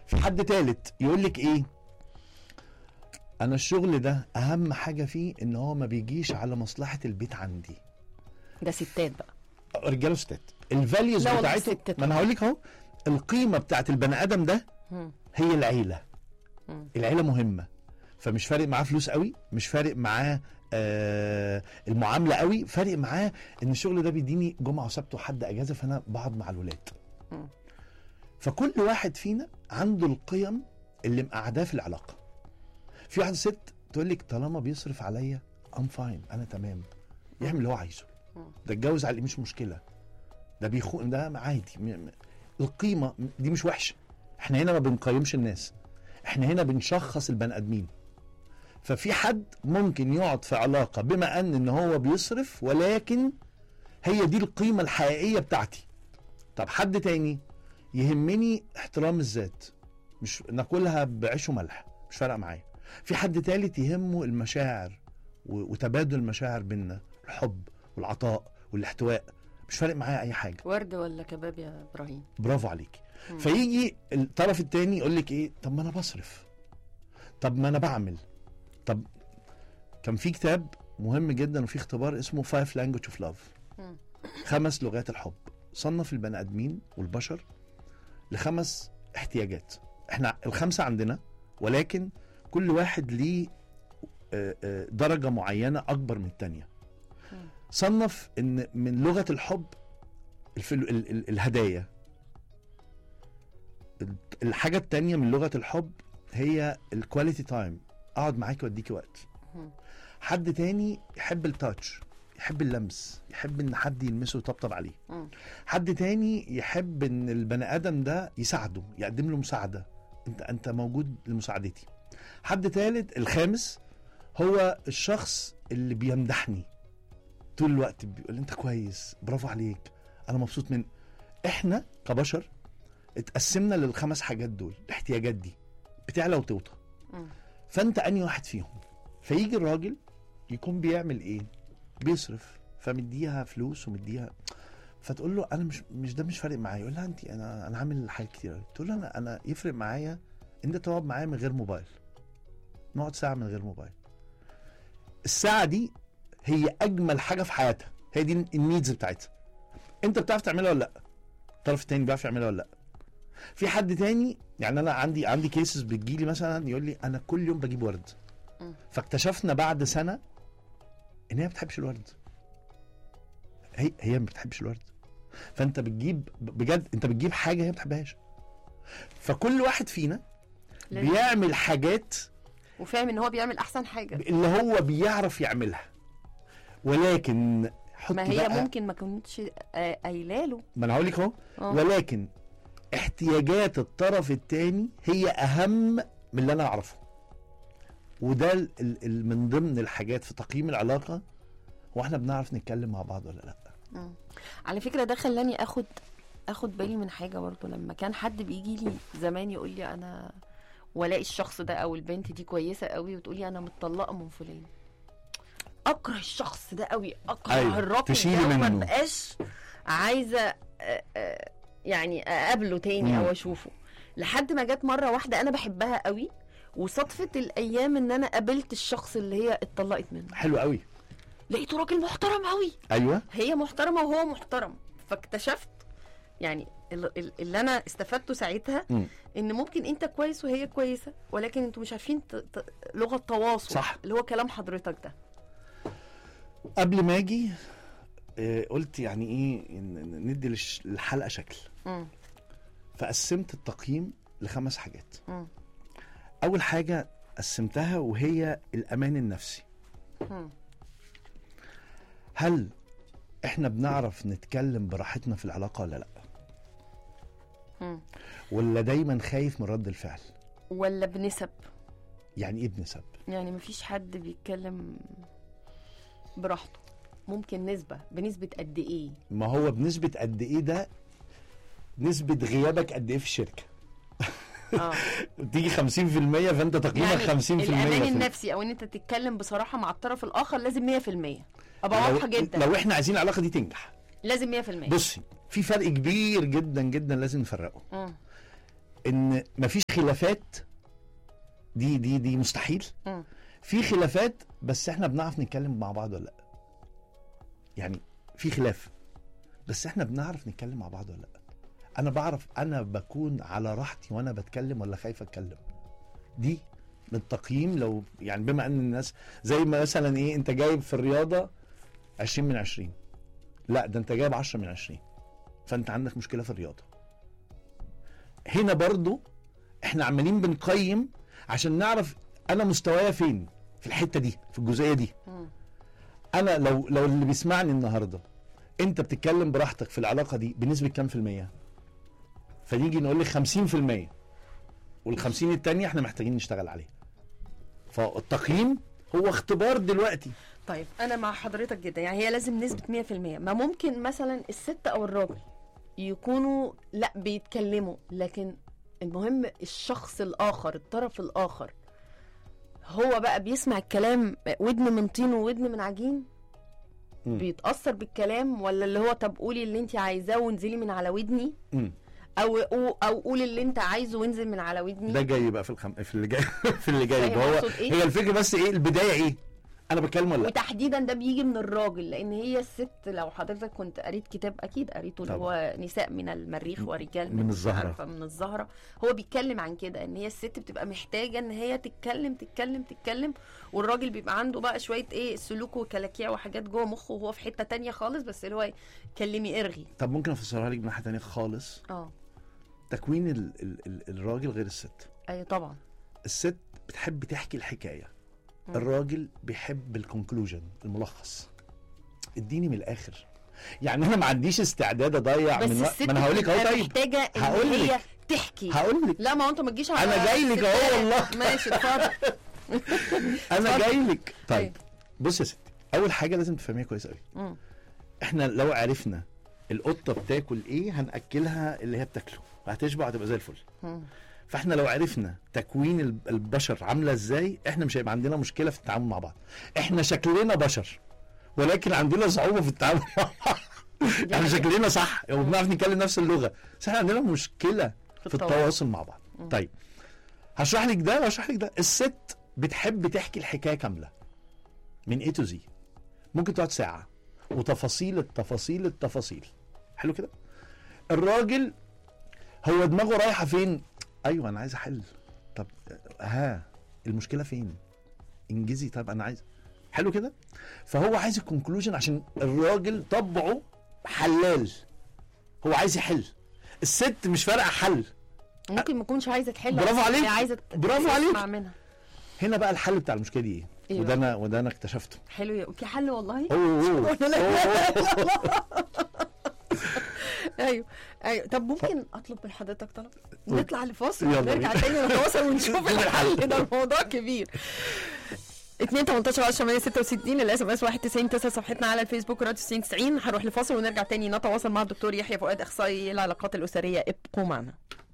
في حد تالت يقول لك ايه انا الشغل ده اهم حاجه فيه ان هو ما بيجيش على مصلحه البيت عندي ده ستات بقى رجاله وستات الفاليوز لا والله بتاعته ستات. ما انا هقول لك اهو القيمه بتاعت البني ادم ده مم. هي العيله مم. العيله مهمه فمش فارق معاه فلوس قوي مش فارق معاه آه المعامله قوي فارق معاه ان الشغل ده بيديني جمعه وسبت وحد اجازه فانا بقعد مع الولاد مم. فكل واحد فينا عنده القيم اللي مقعداه في العلاقه في واحده ست تقول لك طالما بيصرف عليا ام فاين انا تمام يعمل اللي هو عايزه مم. ده اتجوز عليه مش مشكله ده بيخون ده عادي م- م- القيمه دي مش وحشه احنا هنا ما بنقيمش الناس احنا هنا بنشخص البني ادمين ففي حد ممكن يقعد في علاقه بما ان ان هو بيصرف ولكن هي دي القيمه الحقيقيه بتاعتي طب حد تاني يهمني احترام الذات مش ناكلها بعيش وملح مش فارقه معايا في حد تالت يهمه المشاعر و- وتبادل المشاعر بينا الحب والعطاء والاحتواء مش فارق معايا اي حاجه ورد ولا كباب يا ابراهيم برافو عليك مم. فيجي الطرف التاني يقول لك ايه طب ما انا بصرف طب ما انا بعمل طب كان في كتاب مهم جدا وفي اختبار اسمه فايف لانجوج اوف لاف مم. خمس لغات الحب صنف البني ادمين والبشر لخمس احتياجات احنا الخمسه عندنا ولكن كل واحد ليه آه، آه، درجه معينه اكبر من الثانيه مم. صنف ان من لغه الحب الفل... ال... ال... الهدايا ال- الحاجه التانية من لغه الحب هي الكواليتي تايم اقعد معاكي واديكي وقت مم. حد تاني يحب التاتش يحب اللمس يحب ان حد يلمسه ويطبطب عليه مم. حد تاني يحب ان البني ادم ده يساعده يقدم له مساعده انت انت موجود لمساعدتي حد تالت الخامس هو الشخص اللي بيمدحني طول الوقت بيقول لي انت كويس برافو عليك انا مبسوط من احنا كبشر اتقسمنا للخمس حاجات دول الاحتياجات دي بتعلى وتوطى مم. فانت انهي واحد فيهم فيجي الراجل يكون بيعمل ايه بيصرف فمديها فلوس ومديها فتقول له انا مش مش ده مش فارق معايا يقول لها انت انا انا عامل حاجات كتير قوي تقول له انا انا يفرق معايا انت تقعد معايا من غير موبايل نقعد ساعه من غير موبايل الساعه دي هي اجمل حاجه في حياتها هي دي النيدز بتاعتها انت بتعرف تعملها ولا لا الطرف التاني بيعرف يعملها ولا لا في حد تاني يعني انا عندي عندي كيسز بتجيلي مثلا يقول لي انا كل يوم بجيب ورد مم. فاكتشفنا بعد سنه ان هي ما بتحبش الورد هي هي ما بتحبش الورد فانت بتجيب بجد انت بتجيب حاجه هي ما بتحبهاش فكل واحد فينا لازم- بيعمل حاجات وفاهم ان هو بيعمل احسن حاجه اللي هو بيعرف يعملها ولكن حط ما هي بقى- ممكن ما كنتش آه، قايله له ما انا هقول لك اهو آه. ولكن احتياجات الطرف الثاني هي اهم من اللي انا اعرفه وده ال- ال- ال- من ضمن الحاجات في تقييم العلاقه هو احنا بنعرف نتكلم مع بعض ولا لا مم. على فكره ده خلاني اخد اخد بالي من حاجه برضه لما كان حد بيجي لي زمان يقول لي انا والاقي الشخص ده او البنت دي كويسه قوي وتقولي انا متطلقه من فلان اكره الشخص ده قوي اكره أيوة، الراجل تشيلي ده وما منه. بقاش عايزه آه، آه، يعني اقابله تاني مم. او اشوفه لحد ما جت مره واحده انا بحبها قوي وصدفه الايام ان انا قابلت الشخص اللي هي اتطلقت منه حلو قوي لقيته راجل محترم قوي ايوه هي محترمه وهو محترم فاكتشفت يعني ال- ال- اللي انا استفدته ساعتها مم. ان ممكن انت كويس وهي كويسه ولكن انتوا مش عارفين ت- ت- لغه تواصل صح. اللي هو كلام حضرتك ده قبل ما اجي آه، قلت يعني ايه إن- إن ندي للش- للحلقه شكل مم. فقسمت التقييم لخمس حاجات مم. اول حاجه قسمتها وهي الامان النفسي مم. هل احنا بنعرف نتكلم براحتنا في العلاقه ولا لا مم. ولا دايما خايف من رد الفعل ولا بنسب يعني ايه بنسب يعني مفيش حد بيتكلم براحته ممكن نسبة بنسبة قد ايه ما هو بنسبه قد ايه ده نسبه غيابك قد ايه في الشركه اه تيجي 50% فانت تقييمك 50% الامان في- النفسي او ان انت تتكلم بصراحة مع الطرف الاخر لازم 100% ابقى لو- واضحة جدا لو احنا عايزين العلاقه دي تنجح لازم 100% بصي في فرق كبير جدا جدا لازم نفرقه مم. ان مفيش خلافات دي دي دي مستحيل مم. في خلافات بس احنا بنعرف نتكلم مع بعض ولا لا يعني في خلاف بس احنا بنعرف نتكلم مع بعض ولا لا انا بعرف انا بكون على راحتي وانا بتكلم ولا خايف اتكلم دي من التقييم لو يعني بما ان الناس زي ما مثلا ايه انت جايب في الرياضه 20 من 20 لا ده انت جايب 10 من 20 فانت عندك مشكله في الرياضه هنا برضو احنا عمالين بنقيم عشان نعرف انا مستوايا فين في الحته دي في الجزئيه دي مم. انا انا لو لو اللي بيسمعني النهارده انت بتتكلم براحتك في العلاقه دي بنسبه كام في الميه فنيجي نقول لك 50% وال 50 التانية احنا محتاجين نشتغل عليه فالتقييم هو اختبار دلوقتي طيب انا مع حضرتك جدا يعني هي لازم نسبه 100% ما ممكن مثلا الست او الراجل يكونوا لا بيتكلموا لكن المهم الشخص الاخر الطرف الاخر هو بقى بيسمع الكلام ودن من طين وودن من عجين مم. بيتاثر بالكلام ولا اللي هو طب قولي اللي انت عايزاه وانزلي من على ودني مم. او او او قولي اللي انت عايزه وانزل من على ودني ده جاي بقى في الخم... في اللي جاي في اللي جاي فاهم هو أقصد إيه؟ هي الفكره بس ايه البدايه ايه انا بتكلم ولا لا وتحديدا ده بيجي من الراجل لان هي الست لو حضرتك كنت قريت كتاب اكيد قريته اللي هو نساء من المريخ ورجال من مش الزهرة. عارفة من الزهره هو بيتكلم عن كده ان هي الست بتبقى محتاجه ان هي تتكلم تتكلم تتكلم والراجل بيبقى عنده بقى شويه ايه سلوك وكلاكيع وحاجات جوه مخه وهو في حته تانية خالص بس اللي هو إيه، كلمي ارغي طب ممكن افسرها لك بناحيه تانية خالص اه تكوين ال... ال... ال... الراجل غير الست ايوه طبعا الست بتحب تحكي الحكايه مم. الراجل بيحب الكونكلوجن الملخص اديني من الاخر يعني انا ما عنديش استعداد اضيع بس من وقت الست ما انا هقول لك اهو بتبقى طيب محتاجه ان هقول هي لك. تحكي هقول لك لا ما هو انت ما تجيش على أنا جاي لك أهو الستات. والله. ماشي اتفضل انا اتفضل. جاي لك طيب أيوة. بص يا ستي اول حاجه لازم تفهميها كويس قوي مم. احنا لو عرفنا القطه بتاكل ايه هناكلها اللي هي بتاكله وهتشبع هتبقى زي الفل مم. فاحنا لو عرفنا تكوين الب- البشر عامله ازاي احنا مش هيبقى عندنا مشكله في التعامل مع بعض احنا شكلنا بشر ولكن عندنا صعوبه في التعامل مع بعض احنا حقيقة. شكلنا صح وبنعرف نتكلم نفس اللغه بس احنا عندنا مشكله في التواصل. التواصل مع بعض طيب هشرح لك ده وهشرح لك ده الست بتحب تحكي الحكايه كامله من اي تو زي ممكن تقعد ساعه وتفاصيل التفاصيل التفاصيل حلو كده الراجل هو دماغه رايحه فين ايوه انا عايز احل طب ها المشكله فين انجزي طب انا عايز حلو كده فهو عايز الكونكلوجن عشان الراجل طبعه حلال هو عايز يحل الست مش فارقه حل ممكن ما تكونش عايزه تحل برافو بس عليك. هي عايزه ت- برافو عليك. تسمع منها هنا بقى الحل بتاع المشكله دي ايه إيه وده بقى؟ انا وده انا اكتشفته حلو يا- في حل والله أوه، أوه، ولا لا؟ أوه. ايوه ايوه طب ممكن اطلب من حضرتك طلب نطلع لفاصل يلا ونرجع بينا. تاني نتواصل ونشوف نشوف الحل الحل. ده الموضوع كبير 2 18 10 166 الاس ام اس 91 9 صفحتنا على الفيسبوك راديو 90 90 هنروح لفاصل ونرجع تاني نتواصل مع الدكتور يحيى فؤاد اخصائي العلاقات الاسريه ابقوا معنا